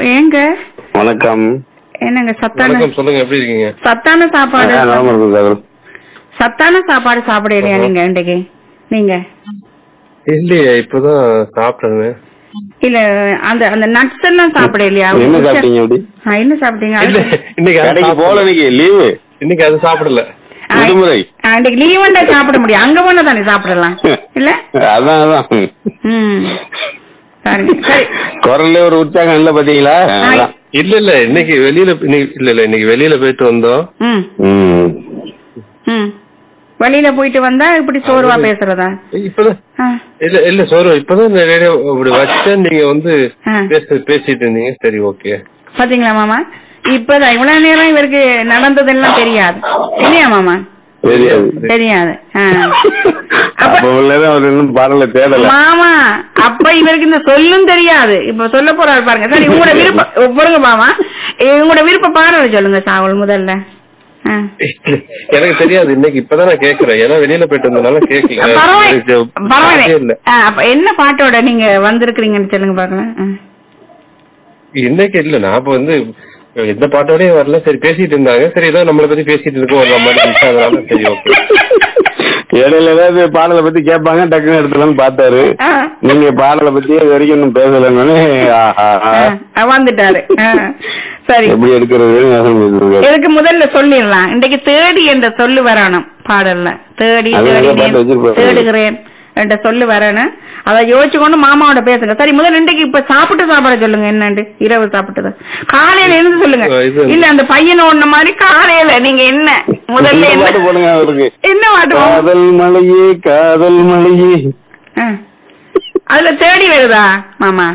ஏங்க வணக்கம் என்னங்க சத்தான வணக்கம் சொல்லுங்க எப்படி இருக்கீங்க சத்தான சாப்பாடு ஆ, நலமா இருக்கும் சார் சத்தான சாப்பாடு சாப்பிடலையா நீங்க இன்றைக்கு நீங்க இல்லையே இப்பதான் சாப்பிட்டேங்க இல்ல அந்த அந்த நட்ஸ் எல்லாம் சாப்பிடலையா என்ன சாப்பிட்டீங்க அப்படி ஆ, என்ன சாப்பிட்டீங்க இல்ல அது- இன்னைக்கு அது கடைக்கு போல சாப்பிடல. இன்னைக்கு லீவு இன்னைக்கு அது சாப்பிடல ஆ, விடுமுறை ஆ, இன்னைக்கு லீவ் சாப்பிட முடியும் அங்க போனா தானே சாப்பிடலாம் இல்ல அதான் அதான் ம் சரி சரி குரல்ல ஒரு உற்சாகம் இல்ல பாத்தீங்களா அதான். இல்ல இல்ல இன்னைக்கு வெளியில இன்னைக்கு- இல்ல இல்ல இன்னைக்கு வெளியில போயிட்டு வந்தோம் ம் ம். ம் வெளியில போயிட்டு வந்தா இப்படி சோர்வா பேசுறதா இப்பதான் ஆ, இல்ல இல்ல சோறு இப்பதான் ரேடியோ இப்படி வச்சேன் நீங்க வந்து ஆ. பேச பேசிட்டு இருந்தீங்க சரி ஓகே பாத்தீங்களா மாமா இப்பதான் இவ்வளவு நேரம் இவருக்கு நடந்ததெல்லாம் தெரியாது இல்லையா மாமா தெரியாது தெரியாது ஆ. அப்ப உள்ளதான் அவர் இன்னும் பாடல தேடல மாமா அப்ப இவருக்கு இந்த சொல்லும் தெரியாது இப்ப சொல்ல போறாரு பாருங்க சரி உங்களோட விருப்பம் பொறுங்க மாமா உங்களோட விருப்ப பாடல் சொல்லுங்க சாவல் முதல்ல ஆ. எனக்கு தெரியாது இன்னைக்கு இப்பதான் நான் கேக்குறேன் ஏன்னா வெளியில போயிட்டு வந்தனால கேக்கல பரவாயில்ல எனக்கு பரவாயில்ல இல்ல ஆ, அப்ப என்ன பாட்டோட நீங்க வந்திருக்கிறீங்கன்னு சொல்லுங்க பாக்கலாம் ஆ. இன்னைக்கு இல்ல நான் இப்ப வந்து எந்த பாட்டோடய வரல சரி பேசிட்டு இருந்தாங்க சரி ஏதோ நம்மளை பத்தி பேசிட்டு இருக்கோம் ஒரு மாதிரி இருந்துச்சு, அதனால சரி ஓகே இடையில ஏதாவது பாடலை பத்தி கேட்பாங்க டக்குன்னு எடுத்துலாம்னு பார்த்தாரு ஆ. நீங்க பாடலை பத்தி இது வரைக்கும் இன்னும் பேசலன்னு ஆஹா ஆ, வந்துட்டாரு ஆ. சரி எப்படி எடுக்கிறது இதுக்கு முதல்ல சொல்லிடலாம் இன்னைக்கு தேடி என்ற சொல்லு வரணும் பாடல்ல தேடி அது நல்ல தேடினேன், பாட்டு வச்சிருப்பாரு. தேடுகிறேன் என்ற சொல்லு வரணும் அதை யோசிச்சு கொண்டு மாமாவோட பேசுங்க சரி முதல்ல இன்றைக்கு இப்ப சாப்பிட்டு சாப்பாட சொல்லுங்க என்னண்டு இரவு சாப்பிட்டது காலையில இருந்து சொல்லுங்க ஆ, இது- இல்ல அந்த பையனை ஒண்ணு மாதிரி காலையில நீங்க என்ன முதல்ல இந்த பாட்டு என்ன போடுங்க அவருக்கு என்ன பாட்டு மாமா? காதல் மலையே காதல் மலையே ஆ. அதுல தேடி வருதா மாமா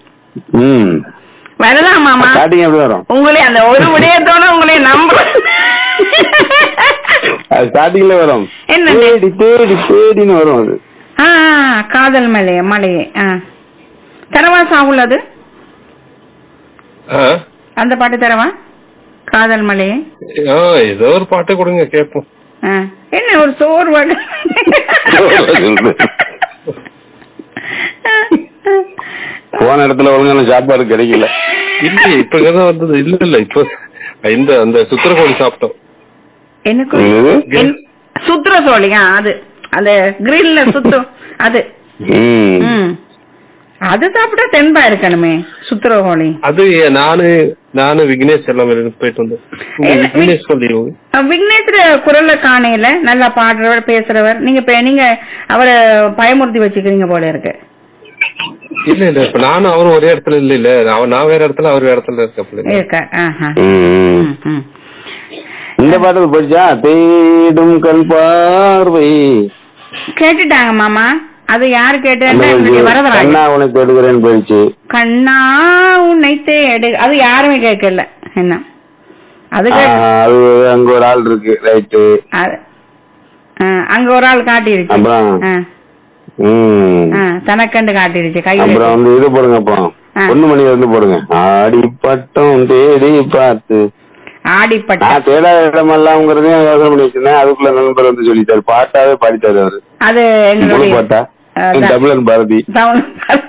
ம் வருதா மாமா ஸ்டார்டிங் எப்படி வரும் உங்களே அந்த ஒரு விடயத்தோட உங்களே நம்ப அது ஸ்டார்டிங்ல வரும் என்ன? தேடி தேடி தேடின்னு வரும் அது ஆ ஆ, காதல் மலையே மலையே ஆ தரவா சாகுல் அது ஆ? அந்த பாட்டு தரவா காதல் மலையே ஆ, ஏதோ ஒரு பாட்டை கொடுங்க கேட்போம் ஆ. என்ன ஒரு சோறு வகை போன இடத்துல ஒழுங்கான சாப்பாடு கிடைக்கல இல்ல இப்ப இங்கதான் வந்தது இல்ல இல்ல இப்போ இந்த அந்த சுத்திரக்கோழி சாப்பிட்டோம் எனக்கு என்னது? என்- சுத்துற சோழியா அது அந்த கிரில்ல சுத்தும் அது ம். ம் அது சாப்பிட்டா தென்பா இருக்கணுமே சுத்துற கோழி அது நானு நானு விக்னேஷ் எல்லாம் வெளியில போயிட்டு வந்தோம் உங்க என்ன? விக்னேஷ் சொல்லி விக்னேஸ்வர குரல்ல காணையில நல்லா பாடுறவர் பேசுறவர் நீங்க இப்ப நீங்க அவரை பயமுறுத்தி வச்சுக்கிறீங்க போல இருக்கு இல்ல இல்ல இப்ப நானும் அவரும் ஒரே இடத்துல இல்ல இல்ல அவன் நான் வேற இடத்துல அவர் வேற இடத்துல இருக்க இருக்க ஆஹா. ம், ம். ம், ம். இந்த பாட்டு போயிடுச்சா தேடும் கண் பார்வை கேட்டுட்டாங்க மாமா அது யாரு அந்த கேட்டேன்னா ஒரு என்னுடைய வரதராஜன் கண்ணா உனை தேடுகிறேன்னு போயிடுச்சு கண்ணா உன்னை தேடு அது யாருமே கேட்கல என்ன அது கேட்டு ஆஹா, அது அங்க ஒரு ஆள் இருக்கு ரைட்டு அது ஆ, அங்க ஒரு ஆள் காட்டிருச்சு அப்புறம் ஆ, ம் ஆ, தனக்கண்டு காட்டிருச்சு கையில அப்புறம் வந்து இது போடுங்க அப்புறம் ஆ. பொண்ணு மணி வந்து போடுங்க ஆடி பட்டம் தேடி பார்த்து ஆடிப்பட்ட நான் தேடாத இடமெல்லாம்ங்கிறதையும் யோசனை பண்ணி வச்சிருந்தேன் அதுக்குள்ள நண்பர் வந்து சொல்லிட்டாரு பாட்டாவே பாடிட்டாரு அவரு அது முழு எங்களுடைய பாட்டா ஆ, த- தமிழன் பாரதி தமிழ்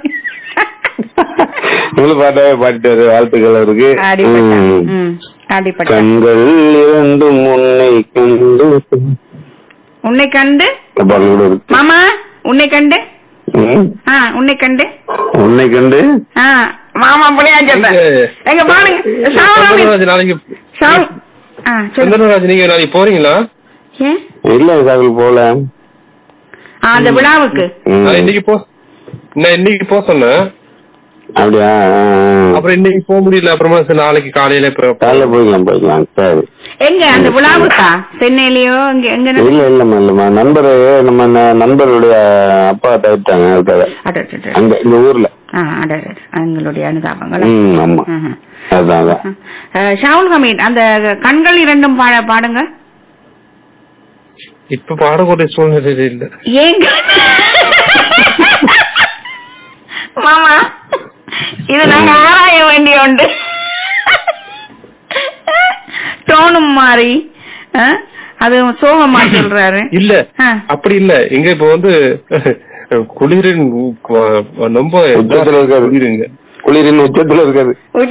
முழு பாட்டாவே பாடிட்டாரு வாழ்த்துக்கள் அவருக்கு ஆடிப்பட்ட ம். ம், ஆடிப்பட்ட கண்கள் இரண்டும் உன்னை கண்டு உன்னை கண்டு பாடல் கூட இருக்கு மாமா உன்னை கண்டு ம். ஆ உன்னை கண்டு உன்னை கண்டு ஆ மாமா புள்ளையா சொல்றேன் எங்க- எங்க பாருங்க சாவலாமே சந்திரராஜ் நாளைக்கு சாவ் ஆ சொல்லு சந்திரராஜ் நீங்க நாளைக்கு போறீங்களா ஏன் இல்ல சாகுல் போல ஆ, அந்த விழாவுக்கு ம். நான் இன்னைக்கு போ நான் இன்னைக்கு போக சொன்னேன் அப்படியா ஆ, ஆ. அப்புறம் இன்னைக்கு போக முடியல அப்புறமா சரி நாளைக்கு காலையில இப்ப- காலைல போய்க்கலாம் போய்க்கலாம் சரி எங்க அந்த விழாவுக்கா சென்னையிலயோ இங்க எங்க நட- இல்ல இல்லம்மா இல்லம்மா நண்பர் நம்ம ந- நண்பருடைய அப்பா தவிர்த்தாங்க அதுக்காக அட, அட, அட. அங்க இந்த ஊர்ல ஆ, அட, அட. எங்களுடைய அனுதாபங்கள் ம் ஆமா ஆஹா. அதான் அதான் ஆ, ஷாவுல் ஹமீத் அந்த கண்கள் இரண்டும் பாட பாடுங்க இப்ப பாடக்கூடிய சூழ்நிலை இல்ல ஏங்க மாமா இது நாங்க ஆராய வேண்டிய உண்டு டோனும் மாறி ஆ, அது சோகமா சொல்றாரு இல்ல ஆ. அப்படி இல்ல இங்க இப்ப வந்து குளிரின் ரொம்ப உச்சத்துல இருக்காது. குளிருங்க குளிரின் உச்சத்துல இருக்காது